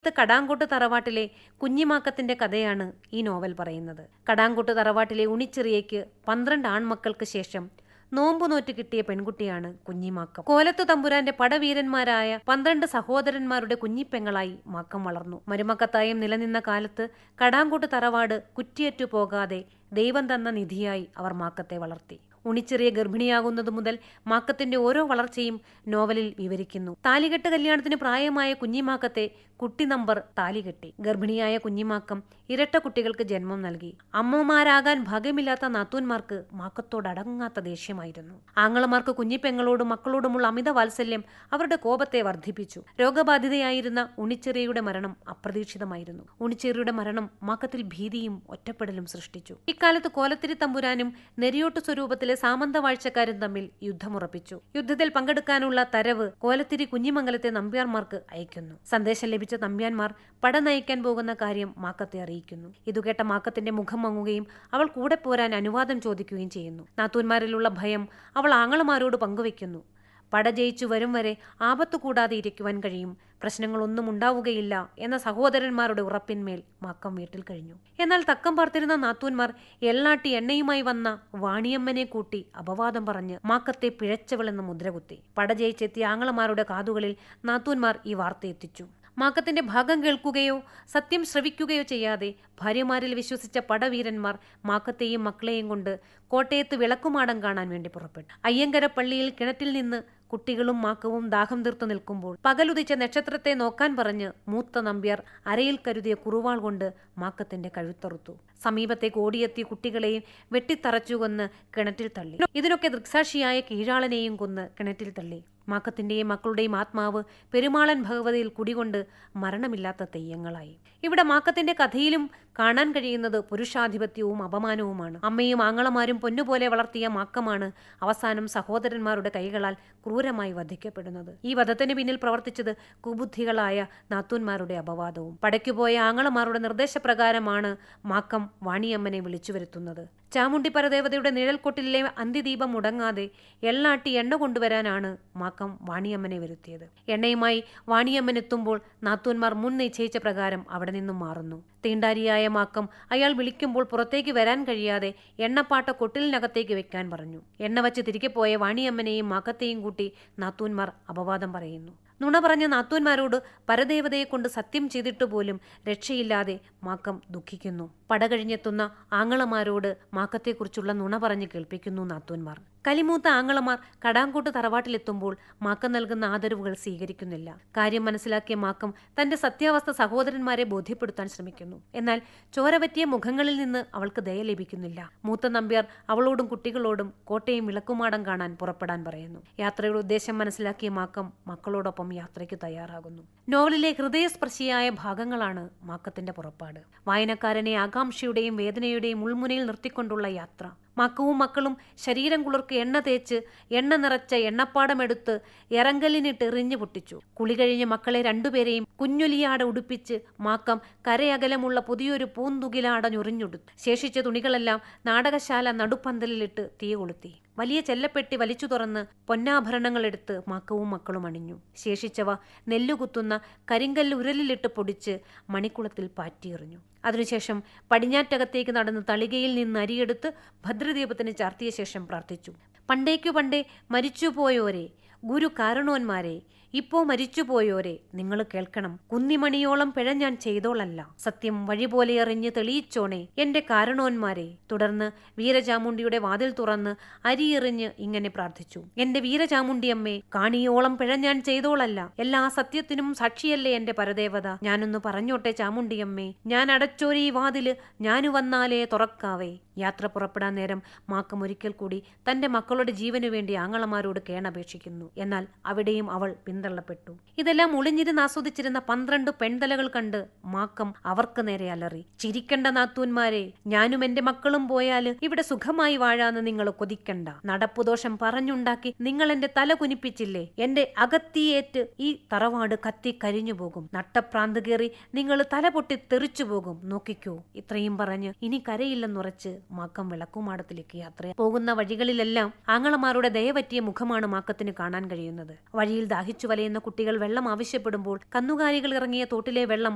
കൊല്ലത്ത് കടാങ്കോട്ട് തറവാട്ടിലെ കുഞ്ഞിമാക്കത്തിന്റെ കഥയാണ് ഈ നോവൽ പറയുന്നത് കടാങ്കോട്ട് തറവാട്ടിലെ ഉണിച്ചെറിയയ്ക്ക് പന്ത്രണ്ട് ആൺമക്കൾക്ക് ശേഷം നോമ്പു നോറ്റ് കിട്ടിയ പെൺകുട്ടിയാണ് കുഞ്ഞിമാക്കം കോലത്തു തമ്പുരാന്റെ പടവീരന്മാരായ പന്ത്രണ്ട് സഹോദരന്മാരുടെ കുഞ്ഞിപ്പെങ്ങളായി മാക്കം വളർന്നു മരുമക്കത്തായം നിലനിന്ന കാലത്ത് കടാങ്കോട്ട് തറവാട് കുറ്റിയറ്റു പോകാതെ ദൈവം തന്ന നിധിയായി അവർ മാക്കത്തെ വളർത്തി ഉണിച്ചെറിയ ഗർഭിണിയാകുന്നതു മുതൽ മാക്കത്തിന്റെ ഓരോ വളർച്ചയും നോവലിൽ വിവരിക്കുന്നു താലികെട്ട് കല്യാണത്തിന് പ്രായമായ കുഞ്ഞിമാക്കത്തെ കുട്ടി നമ്പർ താലികെട്ടി ഗർഭിണിയായ കുഞ്ഞിമാക്കം ഇരട്ട കുട്ടികൾക്ക് ജന്മം നൽകി അമ്മമാരാകാൻ ഭാഗ്യമില്ലാത്ത നാത്തൂന്മാർക്ക് മാക്കത്തോടടങ്ങാത്ത ദേഷ്യമായിരുന്നു ആങ്ങളമാർക്ക് കുഞ്ഞിപ്പെങ്ങളോടും മക്കളോടുമുള്ള അമിത വാത്സല്യം അവരുടെ കോപത്തെ വർദ്ധിപ്പിച്ചു രോഗബാധിതയായിരുന്ന ഉണിച്ചെറിയയുടെ മരണം അപ്രതീക്ഷിതമായിരുന്നു ഉണിച്ചെറിയുടെ മരണം മാക്കത്തിൽ ഭീതിയും ഒറ്റപ്പെടലും സൃഷ്ടിച്ചു ഇക്കാലത്ത് കോലത്തിരി തമ്പുരാനും നെരിയോട്ട് സ്വരൂപത്തിലെ സാമന്ത വാഴ്ചക്കാരും തമ്മിൽ യുദ്ധമുറപ്പിച്ചു യുദ്ധത്തിൽ പങ്കെടുക്കാനുള്ള തരവ് കോലത്തിരി കുഞ്ഞിമംഗലത്തെ നമ്പ്യാർമാർക്ക് അയക്കുന്നു സന്ദേശം ലഭിച്ച നമ്പ്യാന്മാർ പട നയിക്കാൻ പോകുന്ന കാര്യം മാക്കത്തെ അറിയിക്കുന്നു ഇതുകേട്ട മാക്കത്തിന്റെ മുഖം മങ്ങുകയും അവൾ കൂടെ പോരാൻ അനുവാദം ചോദിക്കുകയും ചെയ്യുന്നു നാത്തൂന്മാരിലുള്ള ഭയം അവൾ ആങ്ങളമാരോട് പങ്കുവെക്കുന്നു പട ജയിച്ചു വരും വരെ ആപത്തു കൂടാതെ ഇരിക്കുവാൻ കഴിയും പ്രശ്നങ്ങളൊന്നും ഉണ്ടാവുകയില്ല എന്ന സഹോദരന്മാരുടെ ഉറപ്പിന്മേൽ മാക്കം വീട്ടിൽ കഴിഞ്ഞു എന്നാൽ തക്കം പാർത്തിരുന്ന നാത്തൂന്മാർ എള്ളാട്ടി എണ്ണയുമായി വന്ന വാണിയമ്മനെ കൂട്ടി അപവാദം പറഞ്ഞ് മാക്കത്തെ പിഴച്ചവളെന്ന് മുദ്രകുത്തി പട ജയിച്ചെത്തിയ ആങ്ങളമാരുടെ കാതുകളിൽ നാത്തൂന്മാർ ഈ വാർത്ത എത്തിച്ചു മാക്കത്തിന്റെ ഭാഗം കേൾക്കുകയോ സത്യം ശ്രവിക്കുകയോ ചെയ്യാതെ ഭാര്യമാരിൽ വിശ്വസിച്ച പടവീരന്മാർ മാക്കത്തെയും മക്കളെയും കൊണ്ട് കോട്ടയത്ത് വിളക്കുമാടം കാണാൻ വേണ്ടി പുറപ്പെട്ടു അയ്യങ്കര പള്ളിയിൽ കിണറ്റിൽ നിന്ന് കുട്ടികളും മാക്കവും ദാഹം തീർത്തു നിൽക്കുമ്പോൾ പകലുദിച്ച നക്ഷത്രത്തെ നോക്കാൻ പറഞ്ഞ് മൂത്ത നമ്പ്യാർ അരയിൽ കരുതിയ കുറുവാൾ കൊണ്ട് മാക്കത്തിന്റെ കഴുത്തറുത്തു സമീപത്തേക്ക് ഓടിയെത്തിയ കുട്ടികളെയും വെട്ടിത്തറച്ചു കൊന്ന് കിണറ്റിൽ തള്ളി ഇതിനൊക്കെ ദൃക്സാക്ഷിയായ കീഴാളനെയും കൊന്ന് കിണറ്റിൽ തള്ളി മാക്കത്തിന്റെയും മക്കളുടെയും ആത്മാവ് പെരുമാളൻ ഭഗവതിയിൽ കുടികൊണ്ട് മരണമില്ലാത്ത തെയ്യങ്ങളായി ഇവിടെ മാക്കത്തിന്റെ കഥയിലും കാണാൻ കഴിയുന്നത് പുരുഷാധിപത്യവും അപമാനവുമാണ് അമ്മയും ആങ്ങളമാരും പൊന്നുപോലെ വളർത്തിയ മാക്കമാണ് അവസാനം സഹോദരന്മാരുടെ കൈകളാൽ ക്രൂരമായി വധിക്കപ്പെടുന്നത് ഈ വധത്തിന് പിന്നിൽ പ്രവർത്തിച്ചത് കുബുദ്ധികളായ നാത്തൂന്മാരുടെ അപവാദവും പടയ്ക്കുപോയ ആങ്ങളമാരുടെ നിർദ്ദേശപ്രകാരമാണ് മാക്കം വാണിയമ്മനെ വിളിച്ചു വരുത്തുന്നത് ചാമുണ്ടി പരദേവതയുടെ നിഴൽക്കൊട്ടിലെ അന്തിദീപം മുടങ്ങാതെ എള്ളാട്ടി എണ്ണ കൊണ്ടുവരാനാണ് മാക്കം വാണിയമ്മനെ വരുത്തിയത് എണ്ണയുമായി വാണിയമ്മൻ എത്തുമ്പോൾ നാത്തൂന്മാർ മുൻ നിശ്ചയിച്ച പ്രകാരം അവിടെ നിന്നും മാറുന്നു തീണ്ടാരിയായ മാക്കം അയാൾ വിളിക്കുമ്പോൾ പുറത്തേക്ക് വരാൻ കഴിയാതെ എണ്ണപ്പാട്ട കൊട്ടിലിനകത്തേക്ക് വെക്കാൻ പറഞ്ഞു എണ്ണ വച്ച് തിരികെ പോയ വാണിയമ്മനെയും മാക്കത്തെയും കൂട്ടി നാത്തൂന്മാർ അപവാദം പറയുന്നു നുണ പറഞ്ഞ നാത്തൂന്മാരോട് പരദേവതയെ കൊണ്ട് സത്യം ചെയ്തിട്ട് പോലും രക്ഷയില്ലാതെ മാക്കം ദുഃഖിക്കുന്നു പട കഴിഞ്ഞെത്തുന്ന ആങ്ങളമാരോട് മാക്കത്തെക്കുറിച്ചുള്ള നുണ പറഞ്ഞ് കേൾപ്പിക്കുന്നു നാത്തൂന്മാർ കലിമൂത്ത ആങ്ങളമാർ കടാങ്കോട്ട് തറവാട്ടിലെത്തുമ്പോൾ മാക്കം നൽകുന്ന ആദരവുകൾ സ്വീകരിക്കുന്നില്ല കാര്യം മനസ്സിലാക്കിയ മാക്കം തന്റെ സത്യാവസ്ഥ സഹോദരന്മാരെ ബോധ്യപ്പെടുത്താൻ ശ്രമിക്കുന്നു എന്നാൽ ചോരപറ്റിയ മുഖങ്ങളിൽ നിന്ന് അവൾക്ക് ദയ ലഭിക്കുന്നില്ല മൂത്ത നമ്പ്യാർ അവളോടും കുട്ടികളോടും കോട്ടയം വിളക്കുമാടം കാണാൻ പുറപ്പെടാൻ പറയുന്നു യാത്രയുടെ ഉദ്ദേശം മനസ്സിലാക്കിയ മാക്കം മക്കളോടൊപ്പം യാത്രയ്ക്ക് തയ്യാറാകുന്നു നോവലിലെ ഹൃദയസ്പർശിയായ ഭാഗങ്ങളാണ് മാക്കത്തിന്റെ പുറപ്പാട് വായനക്കാരനെ ആകാംക്ഷയുടെയും വേദനയുടെയും ഉൾമുനയിൽ നിർത്തിക്കൊണ്ടുള്ള യാത്ര മക്കവും മക്കളും ശരീരം കുളിർക്ക് എണ്ണ തേച്ച് എണ്ണ നിറച്ച എണ്ണപ്പാടമെടുത്ത് ഇറങ്കലിനിട്ട് എറിഞ്ഞു പൊട്ടിച്ചു കുളി കഴിഞ്ഞ മക്കളെ രണ്ടുപേരെയും കുഞ്ഞൊലിയാട ഉടുപ്പിച്ച് മാക്കം കരയകലമുള്ള പുതിയൊരു പൂന്തുകിലാട ഞൊറിഞ്ഞൊടുത്തു ശേഷിച്ച തുണികളെല്ലാം നാടകശാല നടുപ്പന്തലിലിട്ട് തീ കൊളുത്തി വലിയ ചെല്ലപ്പെട്ടി വലിച്ചു തുറന്ന് പൊന്നാഭരണങ്ങൾ എടുത്ത് മാക്കവും മക്കളും അണിഞ്ഞു ശേഷിച്ചവ നെല്ലുകുത്തുന്ന കരിങ്കല്ല് ഉരലിലിട്ട് പൊടിച്ച് മണിക്കുളത്തിൽ പാറ്റിയെറിഞ്ഞു അതിനുശേഷം പടിഞ്ഞാറ്റകത്തേക്ക് നടന്ന് തളികയിൽ നിന്ന് അരിയെടുത്ത് ഭദ്രദീപത്തിന് ചാർത്തിയ ശേഷം പ്രാർത്ഥിച്ചു പണ്ടേക്കു പണ്ടേ മരിച്ചുപോയോരെ ഗുരു കാരണോന്മാരെ ഇപ്പോ മരിച്ചുപോയോരെ നിങ്ങൾ കേൾക്കണം കുന്നിമണിയോളം പിഴ ഞാൻ ചെയ്തോളല്ല സത്യം വഴി പോലെ എറിഞ്ഞ് തെളിയിച്ചോണേ എന്റെ കാരണോന്മാരെ തുടർന്ന് വീരചാമുണ്ടിയുടെ വാതിൽ തുറന്ന് അരിയെറിഞ്ഞ് ഇങ്ങനെ പ്രാർത്ഥിച്ചു എന്റെ വീരചാമുണ്ടിയമ്മേ കാണിയോളം പിഴ ഞാൻ ചെയ്തോളല്ല എല്ലാ സത്യത്തിനും സാക്ഷിയല്ലേ എന്റെ പരദേവത ഞാനൊന്ന് പറഞ്ഞോട്ടെ ചാമുണ്ടിയമ്മേ ഞാൻ അടച്ചോരി ഈ വാതില് ഞാനു വന്നാലേ തുറക്കാവേ യാത്ര പുറപ്പെടാൻ നേരം മാക്കം ഒരിക്കൽ കൂടി തന്റെ മക്കളുടെ ജീവനു വേണ്ടി ആങ്ങളമാരോട് കേണപേക്ഷിക്കുന്നു എന്നാൽ അവിടെയും അവൾ പിന്തള്ളപ്പെട്ടു ഇതെല്ലാം ഒളിഞ്ഞിരുന്ന് ആസ്വദിച്ചിരുന്ന പന്ത്രണ്ട് പെൺതലകൾ കണ്ട് മാക്കം അവർക്ക് നേരെ അലറി ചിരിക്കണ്ട നാത്തൂന്മാരെ ഞാനും എന്റെ മക്കളും പോയാല് ഇവിടെ സുഖമായി വാഴാന്ന് നിങ്ങൾ കൊതിക്കണ്ട നടപ്പുദോഷം പറഞ്ഞുണ്ടാക്കി നിങ്ങൾ എന്റെ തല കുനിപ്പിച്ചില്ലേ എന്റെ അകത്തിയേറ്റ് ഈ തറവാട് കത്തി കരിഞ്ഞു പോകും നട്ടപ്രാന്ത് കയറി നിങ്ങൾ തല പൊട്ടി തെറിച്ചു പോകും നോക്കിക്കോ ഇത്രയും പറഞ്ഞ് ഇനി കരയില്ലെന്നുറച്ച് മാക്കം വിളക്കുമാടത്തിലേക്ക് യാത്ര പോകുന്ന വഴികളിലെല്ലാം ആങ്ങളമാരുടെ ദയപറ്റിയ മുഖമാണ് മാക്കത്തിന് കാണാൻ കഴിയുന്നത് വഴിയിൽ ദാഹിച്ചു വലയുന്ന കുട്ടികൾ വെള്ളം ആവശ്യപ്പെടുമ്പോൾ കന്നുകാലികൾ ഇറങ്ങിയ തോട്ടിലെ വെള്ളം